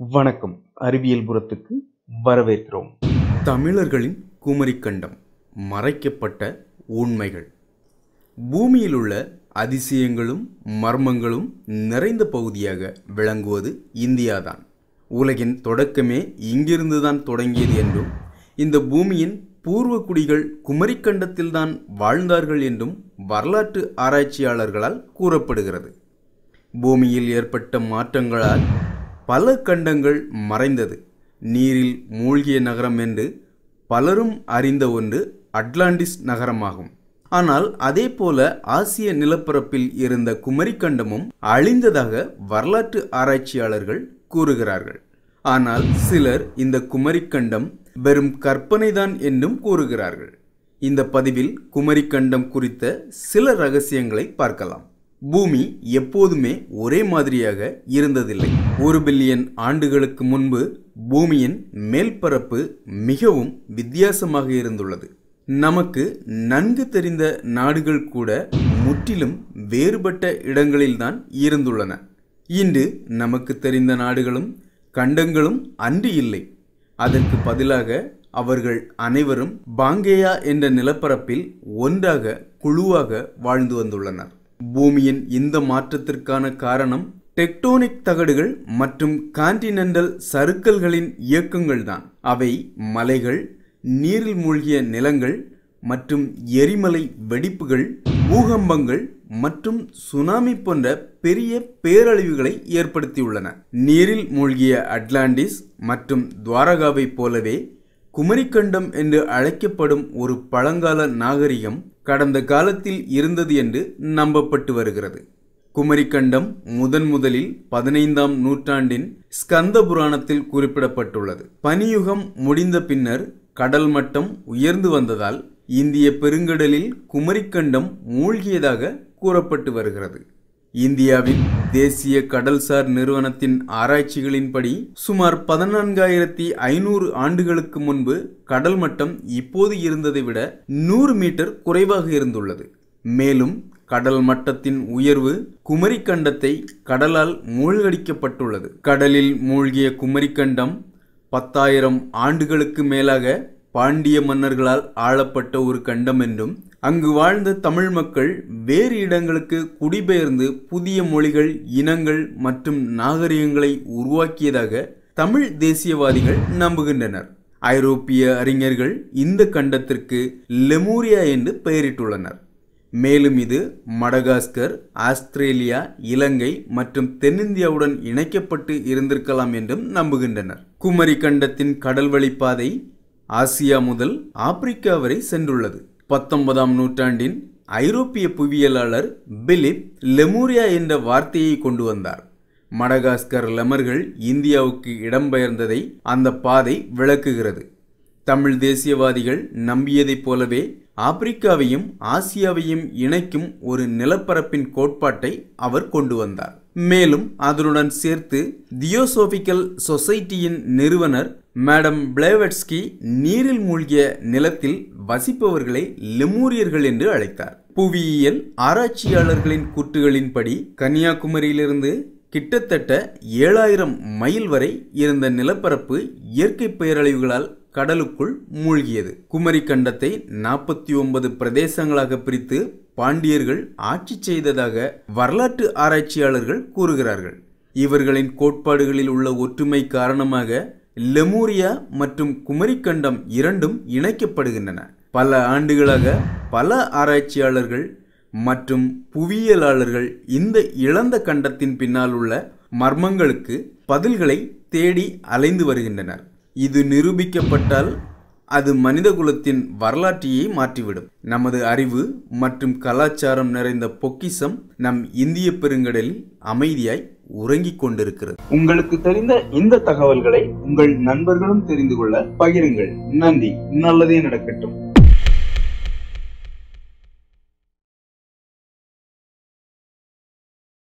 வணக்கம் அறிவியல் புறத்துக்கு வரவேற்கிறோம் தமிழர்களின் குமரிக்கண்டம் மறைக்கப்பட்ட உண்மைகள் பூமியில் உள்ள அதிசயங்களும் மர்மங்களும் நிறைந்த பகுதியாக விளங்குவது இந்தியாதான் உலகின் தொடக்கமே இங்கிருந்துதான் தொடங்கியது என்றும் இந்த பூமியின் பூர்வ குடிகள் குமரிக்கண்டத்தில்தான் வாழ்ந்தார்கள் என்றும் வரலாற்று ஆராய்ச்சியாளர்களால் கூறப்படுகிறது பூமியில் ஏற்பட்ட மாற்றங்களால் பல கண்டங்கள் மறைந்தது நீரில் மூழ்கிய நகரம் என்று பலரும் அறிந்த ஒன்று அட்லாண்டிஸ் நகரமாகும் ஆனால் அதே போல ஆசிய நிலப்பரப்பில் இருந்த குமரிக்கண்டமும் அழிந்ததாக வரலாற்று ஆராய்ச்சியாளர்கள் கூறுகிறார்கள் ஆனால் சிலர் இந்த குமரிக்கண்டம் வெறும் கற்பனைதான் என்றும் கூறுகிறார்கள் இந்த பதிவில் குமரிக்கண்டம் குறித்த சில ரகசியங்களை பார்க்கலாம் பூமி எப்போதுமே ஒரே மாதிரியாக இருந்ததில்லை ஒரு பில்லியன் ஆண்டுகளுக்கு முன்பு பூமியின் மேல்பரப்பு மிகவும் வித்தியாசமாக இருந்துள்ளது நமக்கு நன்கு தெரிந்த நாடுகள் கூட முற்றிலும் வேறுபட்ட இடங்களில்தான் இருந்துள்ளன இன்று நமக்கு தெரிந்த நாடுகளும் கண்டங்களும் அன்று இல்லை அதற்கு பதிலாக அவர்கள் அனைவரும் பாங்கேயா என்ற நிலப்பரப்பில் ஒன்றாக குழுவாக வாழ்ந்து வந்துள்ளனர் பூமியின் இந்த மாற்றத்திற்கான காரணம் டெக்டோனிக் தகடுகள் மற்றும் கான்டினென்டல் சறுக்கல்களின் இயக்கங்கள்தான் அவை மலைகள் நீரில் மூழ்கிய நிலங்கள் மற்றும் எரிமலை வெடிப்புகள் பூகம்பங்கள் மற்றும் சுனாமி போன்ற பெரிய பேரழிவுகளை ஏற்படுத்தியுள்ளன நீரில் மூழ்கிய அட்லாண்டிஸ் மற்றும் துவாரகாவை போலவே குமரிக்கண்டம் என்று அழைக்கப்படும் ஒரு பழங்கால நாகரிகம் கடந்த காலத்தில் இருந்தது என்று நம்பப்பட்டு வருகிறது குமரிக்கண்டம் முதன் முதலில் பதினைந்தாம் நூற்றாண்டின் ஸ்கந்த புராணத்தில் குறிப்பிடப்பட்டுள்ளது பனியுகம் முடிந்த பின்னர் கடல் மட்டம் உயர்ந்து வந்ததால் இந்திய பெருங்கடலில் குமரிக்கண்டம் மூழ்கியதாக கூறப்பட்டு வருகிறது இந்தியாவின் தேசிய கடல்சார் நிறுவனத்தின் ஆராய்ச்சிகளின்படி சுமார் பதினான்காயிரத்தி ஐநூறு ஆண்டுகளுக்கு முன்பு கடல் மட்டம் இப்போது இருந்ததை விட நூறு மீட்டர் குறைவாக இருந்துள்ளது மேலும் கடல் மட்டத்தின் உயர்வு குமரிக்கண்டத்தை கடலால் மூழ்கடிக்கப்பட்டுள்ளது கடலில் மூழ்கிய குமரிக்கண்டம் பத்தாயிரம் ஆண்டுகளுக்கு மேலாக பாண்டிய மன்னர்களால் ஆளப்பட்ட ஒரு கண்டம் என்றும் அங்கு வாழ்ந்த தமிழ் மக்கள் வேறு இடங்களுக்கு குடிபெயர்ந்து புதிய மொழிகள் இனங்கள் மற்றும் நாகரிகங்களை உருவாக்கியதாக தமிழ் தேசியவாதிகள் நம்புகின்றனர் ஐரோப்பிய அறிஞர்கள் இந்த கண்டத்திற்கு லெமூரியா என்று பெயரிட்டுள்ளனர் மேலும் இது மடகாஸ்கர் ஆஸ்திரேலியா இலங்கை மற்றும் தென்னிந்தியாவுடன் இணைக்கப்பட்டு இருந்திருக்கலாம் என்றும் நம்புகின்றனர் குமரி கண்டத்தின் கடல்வழி பாதை ஆசியா முதல் ஆப்பிரிக்கா வரை சென்றுள்ளது பத்தொன்பதாம் நூற்றாண்டின் ஐரோப்பிய புவியியலாளர் பிலிப் லெமூரியா என்ற வார்த்தையை கொண்டு வந்தார் மடகாஸ்கர் லெமர்கள் இந்தியாவுக்கு இடம்பெயர்ந்ததை அந்த பாதை விளக்குகிறது தமிழ் தேசியவாதிகள் நம்பியதைப் போலவே ஆப்பிரிக்காவையும் ஆசியாவையும் இணைக்கும் ஒரு நிலப்பரப்பின் கோட்பாட்டை அவர் கொண்டு வந்தார் மேலும் அதனுடன் சேர்த்து தியோசோபிக்கல் சொசைட்டியின் நிறுவனர் மேடம் பிளேவட்ஸ்கி நீரில் மூழ்கிய நிலத்தில் வசிப்பவர்களை லெமூரியர்கள் என்று அழைத்தார் புவியியல் ஆராய்ச்சியாளர்களின் கூற்றுகளின்படி கன்னியாகுமரியிலிருந்து கிட்டத்தட்ட ஏழாயிரம் மைல் வரை இருந்த நிலப்பரப்பு இயற்கை பேரழிவுகளால் கடலுக்குள் மூழ்கியது குமரி கண்டத்தை நாற்பத்தி ஒன்பது பிரதேசங்களாக பிரித்து பாண்டியர்கள் ஆட்சி செய்ததாக வரலாற்று ஆராய்ச்சியாளர்கள் கூறுகிறார்கள் இவர்களின் கோட்பாடுகளில் உள்ள ஒற்றுமை காரணமாக லெமூரியா மற்றும் குமரிக்கண்டம் இரண்டும் இணைக்கப்படுகின்றன பல ஆண்டுகளாக பல ஆராய்ச்சியாளர்கள் மற்றும் புவியியலாளர்கள் இந்த இழந்த கண்டத்தின் பின்னால் உள்ள மர்மங்களுக்கு பதில்களை தேடி அலைந்து வருகின்றனர் இது நிரூபிக்கப்பட்டால் அது மனிதகுலத்தின் வரலாற்றையே மாற்றிவிடும் நமது அறிவு மற்றும் கலாச்சாரம் நிறைந்த பொக்கிசம் நம் இந்திய பெருங்கடலில் அமைதியாய் உறங்கிக் கொண்டிருக்கிறது உங்களுக்கு தெரிந்த இந்த தகவல்களை உங்கள் நண்பர்களும் தெரிந்து கொள்ள பகிருங்கள் நன்றி நல்லதே நடக்கட்டும்